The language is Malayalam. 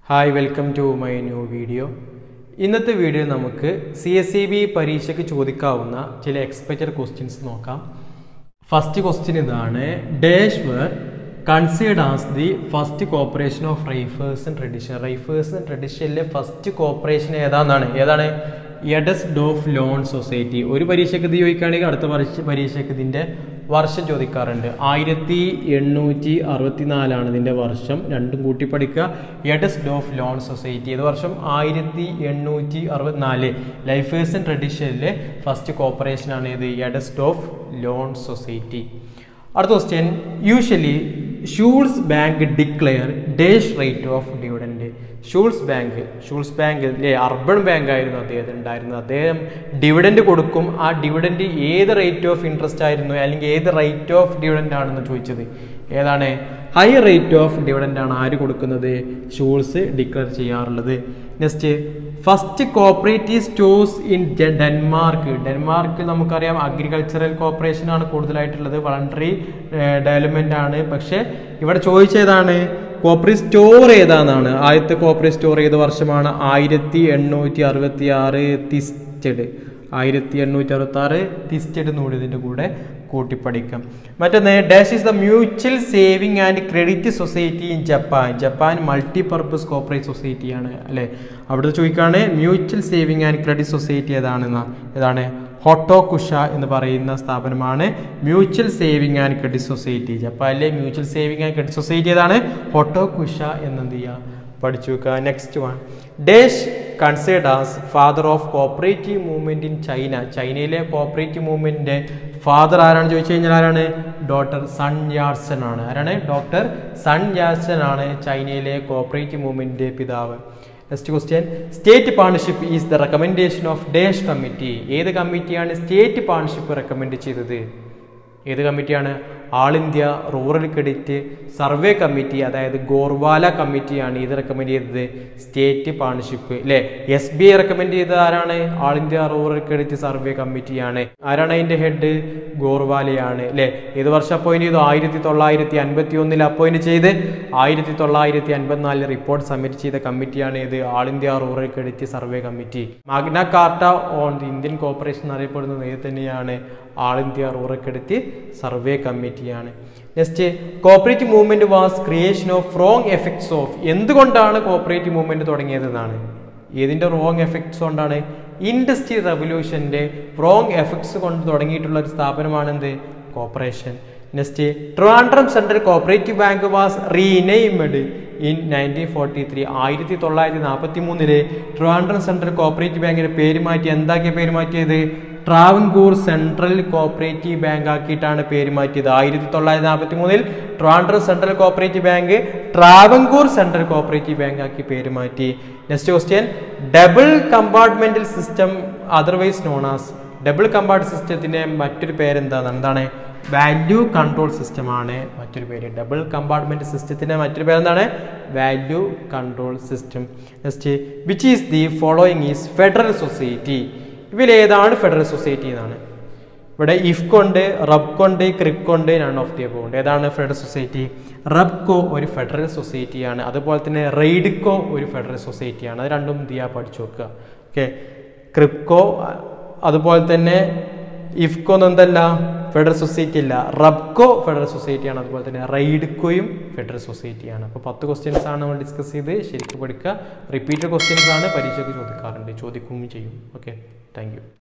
hi welcome to my new video ഇന്നത്തെ വീഡിയോ നമുക്ക് സി എസ് സി ബി പരീക്ഷയ്ക്ക് ചോദിക്കാവുന്ന ചില എക്സ്പെക്റ്റഡ് ക്വസ്റ്റ്യൻസ് നോക്കാം ഫസ്റ്റ് ക്വസ്റ്റ്യൻ ഇതാണ് dash were considered as the first cooperation of റൈഫേഴ്സ് ആൻഡ് ട്രഡീഷൻ റൈഫേഴ്സ് ആൻഡ് ട്രഡീഷനിലെ ഫസ്റ്റ് കോപ്പറേഷൻ ഏതാണെന്നാണ് ഏതാണ് എഡസ് ഡോഫ് ലോൺ സൊസൈറ്റി ഒരു പരീക്ഷയ്ക്ക് ഇത് ചോദിക്കുകയാണെങ്കിൽ അടുത്ത പരീക്ഷ പരീക്ഷയ്ക്ക് ഇതിൻ്റെ വർഷം ചോദിക്കാറുണ്ട് ആയിരത്തി എണ്ണൂറ്റി അറുപത്തിനാലാണ് ഇതിൻ്റെ വർഷം രണ്ടും കൂട്ടി പഠിക്കുക എഡസ് ഡോഫ് ലോൺ സൊസൈറ്റി ഏത് വർഷം ആയിരത്തി എണ്ണൂറ്റി അറുപത്തിനാല് ലൈഫേഴ്സ് ആൻഡ് ട്രഡീഷനിലെ ഫസ്റ്റ് കോപ്പറേഷനാണ് ഇത് എഡസ് ഡോഫ് ലോൺ സൊസൈറ്റി അടുത്ത question usually Schulze's bank declare dash rate of dividend Schulze's bank Schulze's bank അല്ലേ അർബൺ ബാങ്ക് ആയിരുന്നു അദ്ദേഹത്തിന് ഉണ്ടായിരുന്നത് അദ്ദേഹം ഡിവിഡൻഡ് കൊടുക്കും ആ ഡിവിഡൻഡ് ഏത് റേറ്റ് ഓഫ് ഇൻട്രസ്റ്റ് ആയിരുന്നു അല്ലെങ്കിൽ ഏത് റേറ്റ് ഓഫ് ഡിവിഡൻഡ് ആണെന്ന് ചോദിച്ചത് ഏതാണ് ഹൈ റേറ്റ് ഓഫ് ഡിവിഡൻഡ് ആണ് ആര് കൊടുക്കുന്നത് ഷൂൾസ് ഡിക്ലെയർ ചെയ്യാറുള്ളത് next first cooperative stores in Denmark Denmark നമുക്കറിയാം അഗ്രികൾച്ചറൽ കോപ്പറേഷൻ ആണ് കൂടുതലായിട്ടുള്ളത് വളണ്ടറി ഡെവലപ്മെന്റ് ആണ് പക്ഷെ ഇവിടെ ചോദിച്ചതാണ് കോപ്പറേറ്റ് സ്റ്റോർ ഏതാണെന്നാണ് ആദ്യത്തെ കോപ്പറേറ്റ് സ്റ്റോർ ഏത് വർഷമാണ് ആയിരത്തി എണ്ണൂറ്റി അറുപത്തി ആറ് തിസ്റ്റഡ് ആയിരത്തി എണ്ണൂറ്റി അറുപത്തി ആറ് തിസ്റ്റഡ് എന്നൂടി ഇതിൻ്റെ കൂടെ കൂട്ടിപ്പടിക്കാം മറ്റൊന്ന് dash is the mutual saving and credit society in Japan Japan multi purpose cooperate സൊസൈറ്റിയാണ് അല്ലേ അവിടുത്തെ ചോദിക്കുകയാണ് mutual saving and credit society ഏതാണെന്ന ഏതാണ് ഹോട്ടോകുഷ എന്ന് പറയുന്ന സ്ഥാപനമാണ് mutual saving and credit society ജപ്പാനിലെ mutual saving and credit society ഏതാണ് ഹോട്ടോകുഷ എന്നെന്ത് ചെയ്യുക പഠിച്ചു വെക്കുക next one dash considered as father of cooperative movement in China ചൈനയിലെ കോപ്പറേറ്റീവ് മൂവ്മെന്റിന്റെ ഫാദർ ആരാണ് ചോദിച്ചു കഴിഞ്ഞാൽ ആരാണ് ഡോക്ടർ സൺ യാർസൺ ആണ് ആരാണ് ഡോക്ടർ സൺ യാർസൺ ആണ് ചൈനയിലെ കോപ്പറേറ്റീവ് മൂവ്മെന്റിന്റെ പിതാവ് next question state partnership is the recommendation of dash committee ഏത് കമ്മിറ്റിയാണ് സ്റ്റേറ്റ് പാർട്ണർഷിപ്പ് റെക്കമെൻഡ് ചെയ്തത് ഏത് കമ്മിറ്റിയാണ് all India rural credit survey committee അതായത് ഗോർവാല കമ്മിറ്റിയാണ് ഇത് റെക്കമെൻഡ് ചെയ്തത് സ്റ്റേറ്റ് പാർട്ണർഷിപ്പ് അല്ലേ എസ് ബി ഐ റെക്കമെൻഡ് ചെയ്തത് ആരാണ് all India rural credit survey കമ്മിറ്റിയാണ് ആരാണ് അതിൻ്റെ ഹെഡ് ഗോർവാലയാണ് അല്ലേ ഏത് വർഷം അപ്പോയിന്റ് ചെയ്തു ആയിരത്തി തൊള്ളായിരത്തി അൻപത്തി ഒന്നിൽ അപ്പോയിന്റ് ചെയ്ത് ആയിരത്തി തൊള്ളായിരത്തി അൻപത്തിനാലിൽ റിപ്പോർട്ട് സബ്മിറ്റ് ചെയ്ത കമ്മിറ്റിയാണ് ഇത് all India rural credit survey committee Magna Carta on the Indian corporation അറിയപ്പെടുന്നത് ഏത് തന്നെയാണ് all India rural credit survey കമ്മിറ്റിയാണ് next cooperative movement was creation of wrong effects of എന്തുകൊണ്ടാണ് കോപ്പറേറ്റീവ് മൂവ്മെന്റ് തുടങ്ങിയത് എന്നാണ് ഏതിൻ്റെ റോങ് എഫക്ട്സ് കൊണ്ടാണ് ഇൻഡസ്ട്രി റവല്യൂഷൻ്റെ റോങ് എഫക്ട്സ് കൊണ്ട് തുടങ്ങിയിട്ടുള്ള ഒരു സ്ഥാപനമാണ് എന്ത് cooperation next Trivandrum central cooperative bank was renamed in nineteen forty three ആയിരത്തി തൊള്ളായിരത്തി നാൽപ്പത്തി മൂന്നില് ട്രിവാൻഡ്രം സെൻട്രൽ കോപ്പറേറ്റീവ് ബാങ്കിന്റെ പേര് മാറ്റി എന്താക്കിയ പേര് മാറ്റിയത് ട്രാവൻകൂർ സെൻട്രൽ കോപ്പറേറ്റീവ് ബാങ്ക് ആക്കിയിട്ടാണ് പേര് മാറ്റിയത് ആയിരത്തി തൊള്ളായിരത്തി നാൽപ്പത്തി മൂന്നിൽ Trivandrum central cooperative bank Travancore central cooperative bank ആക്കി പേര് മാറ്റി next question double compartmental system otherwise known as double compart സിസ്റ്റത്തിന്റെ മറ്റൊരു പേരെന്താണ് എന്താണ് വാല്യൂ കൺട്രോൾ സിസ്റ്റമാണ് മറ്റൊരു പേര് ഡബിൾ കമ്പാർട്ട്മെന്റ് സിസ്റ്റത്തിന്റെ മറ്റൊരു പേര് എന്താണ് value control system next which is the following is federal society ഇവയിലേതാണ് ഫെഡറൽ സൊസൈറ്റി എന്നാണ് ഇവിടെ ഇഫ്കോ ഉണ്ട് റബ്കോ ഉണ്ട് ക്രിപ്കോ ഉണ്ട് നൺ ഓഫ് ദി അബോ ഉണ്ട് ഏതാണ് ഫെഡറൽ സൊസൈറ്റി റബ്കോ ഒരു ഫെഡറൽ സൊസൈറ്റിയാണ് അതുപോലെ തന്നെ റെയ്ഡ്കോ ഒരു ഫെഡറൽ സൊസൈറ്റിയാണ് അത് രണ്ടും എന്ത് ചെയ്യുക പഠിച്ചു വെക്കുക ഓക്കെ ക്രിപ്കോ അതുപോലെ തന്നെ ഇഫ്കോ എന്തല്ല ഫെഡറൽ സൊസൈറ്റി അല്ല റബ്കോ ഫെഡറൽ സൊസൈറ്റിയാണ് അതുപോലെ തന്നെ റൈഡ്കോയും ഫെഡറൽ സൊസൈറ്റിയാണ് അപ്പോൾ പത്ത് ക്വസ്റ്റ്യൻസ് ആണ് നമ്മൾ ഡിസ്കസ് ചെയ്ത് ശരിക്കും പഠിക്കുക റിപ്പീറ്റഡ് ക്വസ്റ്റ്യൻസ് ആണ് പരീക്ഷയ്ക്ക് ചോദിക്കാറുണ്ട് ചോദിക്കുകയും ചെയ്യും ഓക്കെ താങ്ക്